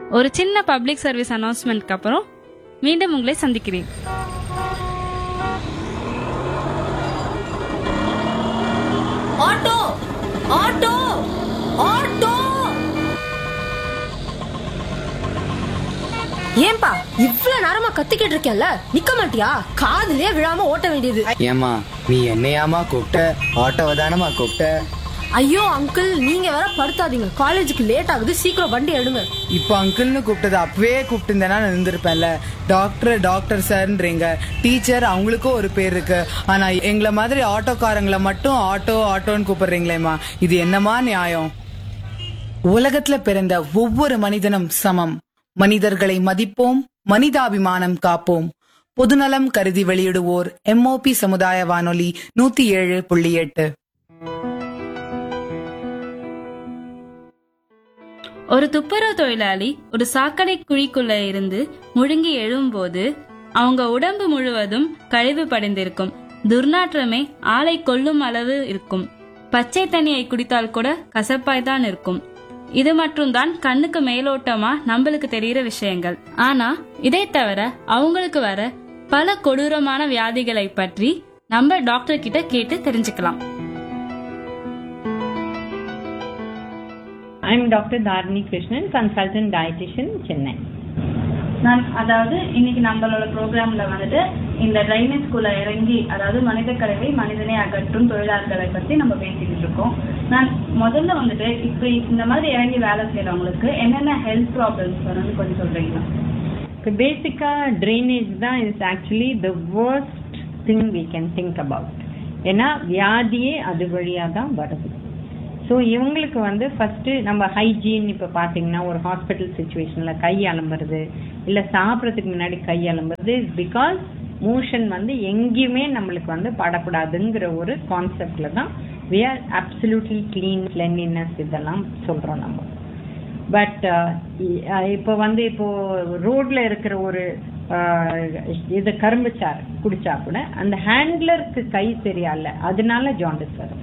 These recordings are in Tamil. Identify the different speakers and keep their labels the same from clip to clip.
Speaker 1: ஒரு சின்ன பப்ளிக் சர்வீஸ் அனௌன்ஸ்மெண்ட்க்கு அப்புறம் மீண்டும் உங்களை சந்திக்கிறேன்
Speaker 2: ஆட்டோ ஆட்டோ ஆட்டோ ஏன்பா இவ்ளோ நேரமா கத்திக்கிட்டு இருக்கேன்ல நிக்க மாட்டியா காதுலயே விழாம ஓட்ட வேண்டியது
Speaker 3: ஏமா நீ என்னையாமா கூப்பிட்ட ஆட்டோவை தானமா கூப்பிட்ட
Speaker 2: ஐயோ அங்கிள் நீங்க வேற படுத்தாதீங்க காலேஜுக்கு லேட் ஆகுது சீக்கிரம் வண்டி எடுங்க
Speaker 3: இப்போ அங்கிள்னு கூப்பிட்டது அப்பவே கூப்பிட்டுருந்தேன்னா நான் இருந்திருப்பேன்ல டாக்டர் டாக்டர் சார்ன்றீங்க டீச்சர் அவங்களுக்கும் ஒரு பேர் இருக்கு ஆனா எங்களை மாதிரி ஆட்டோக்காரங்களை மட்டும் ஆட்டோ ஆட்டோன்னு கூப்பிடுறீங்களேம்மா இது என்னமா நியாயம் உலகத்துல பிறந்த ஒவ்வொரு மனிதனும் சமம் மனிதர்களை மதிப்போம் மனிதாபிமானம் காப்போம் பொதுநலம் கருதி வெளியிடுவோர் எம்ஓபி சமுதாய வானொலி நூத்தி ஏழு புள்ளி எட்டு
Speaker 1: ஒரு துப்புரவு தொழிலாளி ஒரு சாக்கடை குழிக்குள்ள இருந்து முழுங்கி எழும்போது அவங்க உடம்பு முழுவதும் கழிவு படைந்திருக்கும் துர்நாற்றமே ஆளை கொல்லும் அளவு இருக்கும் பச்சை தண்ணியை குடித்தால் கூட கசப்பாய் தான் இருக்கும் இது மட்டும்தான் கண்ணுக்கு மேலோட்டமா நம்மளுக்கு தெரிகிற விஷயங்கள் ஆனா இதை தவிர அவங்களுக்கு வர பல கொடூரமான வியாதிகளை பற்றி நம்ம டாக்டர் கிட்ட கேட்டு தெரிஞ்சுக்கலாம்
Speaker 4: I'm Dr. Dharani Krishnan, consultant dietitian, Chennai.
Speaker 1: நான் அதாவது இன்னைக்கு நம்மளோட ப்ரோக்ராம்ல வந்துட்டு இந்த ட்ரைனேஜ் ஸ்கூல்ல இறங்கி அதாவது மனித கழிவை மனிதனை அகற்றும் தொழிலாளர்களை பத்தி நம்ம பேசிக்கிட்டு இருக்கோம் நான் முதல்ல வந்துட்டு இப்ப இந்த மாதிரி இறங்கி வேலை செய்யறவங்களுக்கு என்னென்ன ஹெல்த் ப்ராப்ளம்ஸ் வரும்னு கொஞ்சம் சொல்றீங்களா
Speaker 4: இப்போ பேசிக்காக ட்ரைனேஜ் தான் is actually the worst thing we can think about ஏன்னா வியாதியே அது வழியாக தான் வருது ஸோ இவங்களுக்கு வந்து ஃபர்ஸ்ட் நம்ம ஹைஜீன் இப்போ பார்த்தீங்கன்னா ஒரு ஹாஸ்பிட்டல் சுச்சுவேஷனில் கை அலம்புறது இல்லை சாப்பிட்றதுக்கு முன்னாடி கை அலம்புறது இஸ் பிகாஸ் மோஷன் வந்து எங்கேயுமே நம்மளுக்கு வந்து படக்கூடாதுங்கிற ஒரு கான்செப்டில் தான் we are absolutely clean cleanliness இதெல்லாம் சொல்கிறோம் நம்ம பட் இப்போ வந்து இப்போ ரோட்ல இருக்கிற ஒரு அஹ், இது கரும்பு சாறு குடிச்சா கூட அந்த ஹேண்ட்லருக்கு கை சரியால அதனால ஜாண்டிஸ் வரும்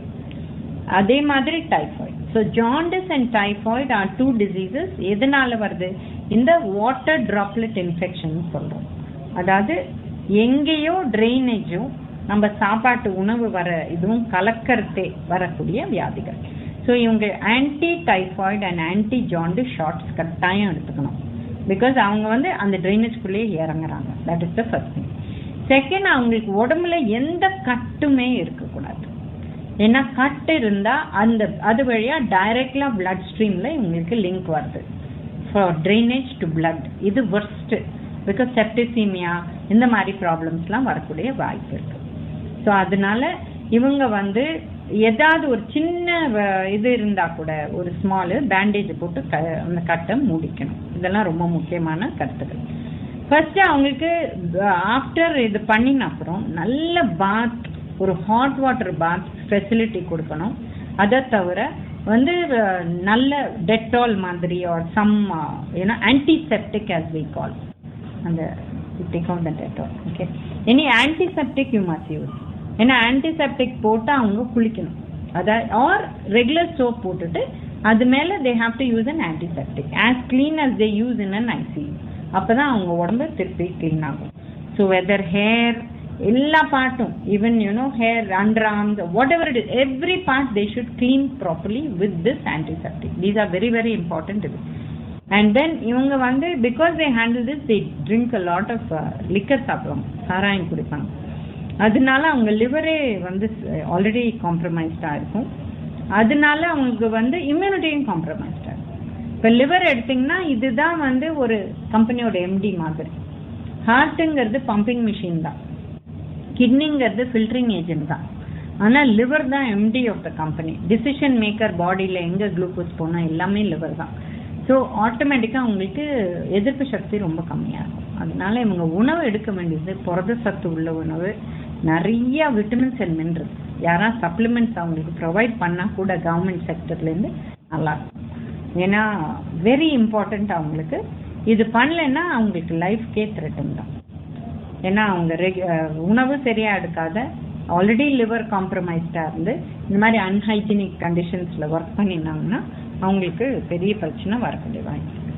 Speaker 4: அதே மாதிரி typhoid so jaundice and typhoid are two diseases எதனால வருது இந்த வாட்டர் ட்ராப்லெட் இன்ஃபெக்ஷன் சொல்றோம் அதாவது எங்கேயோ ட்ரைனேஜும் நம்ம சாப்பாட்டு உணவு வர இதுவும் கலக்கறதே வரக்கூடிய வியாதிகள் ஸோ இவங்க anti typhoid and anti jaundice shots கட்டாயம் எடுத்துக்கணும் பிகாஸ் அவங்க வந்து அந்த ட்ரைனேஜ்குள்ளேயே இறங்குறாங்க that is the first thing second அவங்களுக்கு உடம்புல எந்த கட்டுமே இருக்கக்கூடாது ஏன்னா கட் இருந்தா அந்த அது வழியா டைரக்ட்லா பிளட் ஸ்ட்ரீம்ல இவங்களுக்கு லிங்க் வருது ஃபார் ட்ரைனேஜ் டு பிளட் இது worst பிகாஸ் செப்டிசீமியா இந்த மாதிரி ப்ராப்ளம்ஸ்லாம் வரக்கூடிய வாய்ப்பு இருக்கு ஸோ அதனால இவங்க வந்து ஏதாவது ஒரு சின்ன வ- இது இருந்தா கூட ஒரு ஸ்மால் பேண்டேஜ் போட்டு க அந்த கட்டை மூடிக்கணும் இதெல்லாம் ரொம்ப முக்கியமான கருத்துக்கள் ஃபர்ஸ்ட் அவங்களுக்கு ஆஃப்டர் இது பண்ணின அப்புறம் நல்ல பாத் ஒரு ஹாட் வாட்டர் பாத் ஃபெசிலிட்டி கொடுக்கணும் அதை தவிர வந்து அஹ், நல்ல டெட்டால் மாதிரி ஆர் சம் ஏன்னா ஆன்டிசெப்டிக் as we கால் அந்த take out the dettol okay any antiseptic you must use ஏன்னா ஆன்டிசெப்டிக் போட்டு அவங்க குளிக்கணும் அதாவது ஆர் ரெகுலர் சோப் போட்டுட்டு அது மேல they have to use an antiseptic as clean as they use in an ICU அப்பதான் அவங்க உடம்பு திருப்பி க்ளீன் ஆகும் ஸோ வெதர் ஹேர் எல்லா பார்ட்டும் even you know hair under arms whatever it is every part they should clean properly with this antiseptic these are very very important இது அண்ட் தென் இவங்க வந்து because they handle this they drink a lot of liquor சாப்பிடுவாங்க சாராயம் குடிப்பாங்க அதனால அவங்க லிவரே வந்து ஆல்ரெடி காம்ப்ரமைஸ்டாக இருக்கும் அதனால அவங்களுக்கு வந்து இம்யூனிட்டியும் காம்ப்ரமைஸ்டாக இருக்கும் இப்போ லிவர் எடுத்தீங்கன்னா இதுதான் வந்து ஒரு கம்பெனியோட எம்டி மாதிரி ஹார்ட்டுங்கிறது பம்பிங் மிஷின் தான் கிட்னிங்கிறது ஃபில்டரிங் ஏஜென்ட் தான் ஆனால் லிவர் தான் MD of the company decision maker பாடியில் எங்கே குளுக்கோஸ் போனால் எல்லாமே லிவர் தான் ஸோ ஆட்டோமேட்டிக்காக அவங்களுக்கு எதிர்ப்பு சக்தி ரொம்ப கம்மியாக இருக்கும் அதனால இவங்க உணவு எடுக்க வேண்டியது புரத சத்து உள்ள உணவு நிறைய விட்டமின்ஸ் அண்ட் மினரல்ஸ் யாரா சப்ளிமெண்ட்ஸ் அவங்களுக்கு ப்ரொவைட் பண்ணால் கூட கவர்மெண்ட் செக்டர்லேருந்து நல்லா இருக்கும் ஏன்னா வெரி இம்பார்ட்டண்ட் அவங்களுக்கு இது பண்ணலைன்னா அவங்களுக்கு லைஃப்கே த்ரெட்டன் தான் ஏன்னா அவங்க ரெகு- அஹ் உணவு சரியா எடுக்காத ஆல்ரெடி லிவர் காம்ப்ரமைஸ்டா இருந்து இந்த மாதிரி அன்ஹைஜீனிக் கண்டிஷன்ஸ்ல ஒர்க் பண்ணினாங்கன்னா அவங்களுக்கு பெரிய பிரச்சனை வரக்கூடிய வாய்ப்பு இருக்கு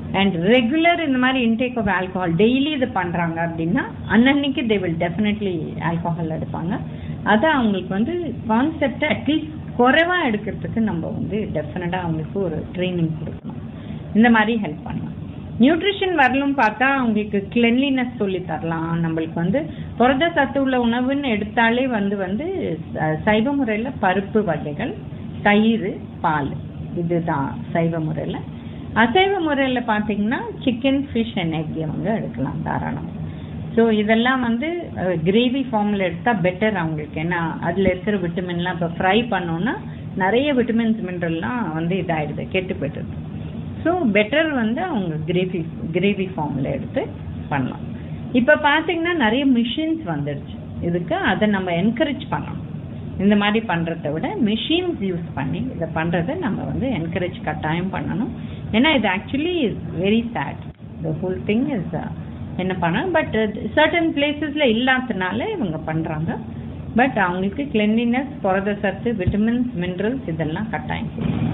Speaker 4: அண்ட் ரெகுலர் இந்த மாதிரி இன்டேக் ஆஃப் ஆல்கஹால் டெய்லி இது பண்றாங்க அப்படின்னா அன்னன்னைக்கு தே வில் டெஃபினெட்லி ஆல்கஹால் எடுப்பாங்க அதை அவங்களுக்கு வந்து கான்செப்டை அட்லீஸ்ட் குறைவா எடுக்கிறதுக்கு நம்ம வந்து டெஃபினட்டா அவங்களுக்கு ஒரு ட்ரைனிங் கொடுக்கணும் இந்த மாதிரி ஹெல்ப் பண்ணலாம் நியூட்ரிஷன் வரலும் பார்த்தா அவங்களுக்கு கிளென்லினஸ் சொல்லி தரலாம் நம்மளுக்கு வந்து புரத சத்து உள்ள உணவுன்னு எடுத்தாலே வந்து வந்து ச- சைவ முறையில பருப்பு வகைகள் தயிர் பால் இதுதான் சைவ முறையில அசைவ முறையில பாத்தீங்கன்னா சிக்கன் ஃபிஷ் அண்ட் எக் இவங்க எடுக்கலாம் தாராளம் ஸோ இதெல்லாம் வந்து கிரேவி ஃபார்ம்ல எடுத்தா பெட்டர் அவங்களுக்கு ஏன்னா அதுல இருக்கிற விட்டமின்லாம் இப்போ ஃப்ரை பண்ணோம்னா நிறைய விட்டமின்ஸ் மினரல்லாம் வந்து இதாயிடுது கெட்டு போயிடுது ஸோ பெட்டர் வந்து அவங்க கிரேவி கிரேவி ஃபார்ம்ல எடுத்து பண்ணலாம் இப்போ பார்த்தீங்கன்னா நிறைய மிஷின்ஸ் வந்துடுச்சு இதுக்கு அதை நம்ம என்கரேஜ் பண்ணணும் இந்த மாதிரி பண்றதை விட மிஷின்ஸ் யூஸ் பண்ணி இதை பண்றதை நம்ம வந்து என்கரேஜ் கட்டாயம் பண்ணணும் ஏன்னா இது actually is very sad the whole thing is என்ன பண்ண பட் சர்டன் பிளேசஸ்ல இல்லாதனால இவங்க பண்றாங்க பட் அவங்களுக்கு கிளென்லினஸ் புரத சத்து விட்டமின்ஸ் மினரல்ஸ் இதெல்லாம் கட்டாயம் கொடுக்கணும்.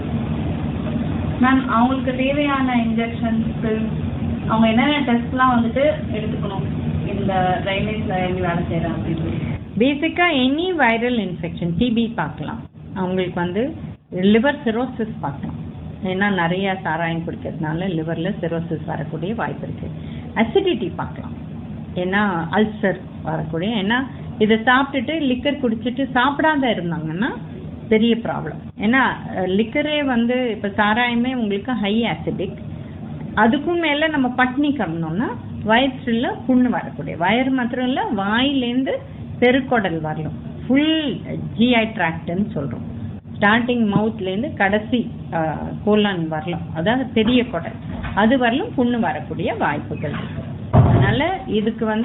Speaker 1: மேம் அவங்களுக்கு தேவையான இன்ஜெக்ஷன்ஸ் அவங்க என்னென்ன டெஸ்ட்லாம் வந்துட்டு எடுத்துக்கணும் இந்த ட்ரைனேஜ்ல எப்படி வேலை செய்யறாங்க அப்படின்னு சொல்லி
Speaker 4: பேசிக்கா எனி வைரல் இன்ஃபெக்ஷன் டிபி பார்க்கலாம் அவங்களுக்கு வந்து லிவர் சிரோசிஸ் பார்க்கலாம் ஏன்னா நிறைய சாராயம் குடிக்கிறதுனால லிவர்ல சிரோசிஸ் வரக்கூடிய வாய்ப்பு இருக்கு அசிடிட்டி பார்க்கலாம் ஏன்னா அல்சர் வரக்கூடிய ஏன்னா இதை சாப்பிட்டுட்டு லிக்கர் குடிச்சிட்டு சாப்பிடாத இருந்தாங்கன்னா பெரிய ப்ராப்ளம் ஏன்னா லிக்கரே வந்து இப்ப சாராயமே உங்களுக்கு ஹை ஆசிடிக் அதுக்கும் மேல நம்ம பட்னி கம்னோம்னா வயிற்றுல புண்ணு வரக்கூடிய வயிறு மாத்திரம் இல்ல வாயிலேருந்து பெருக்குடல் வரலும் ஃபுல் ஜிஐ ட்ராக்ட்னு சொல்றோம் ஸ்டார்டிங் மவுத்ல இருந்து கடைசி கோலான் வரலாம் அதாவது பெரிய குடல் அது வரலும் புண்ணு வரக்கூடிய வாய்ப்புகள் இருக்கு அதனால இதுக்கு வந்து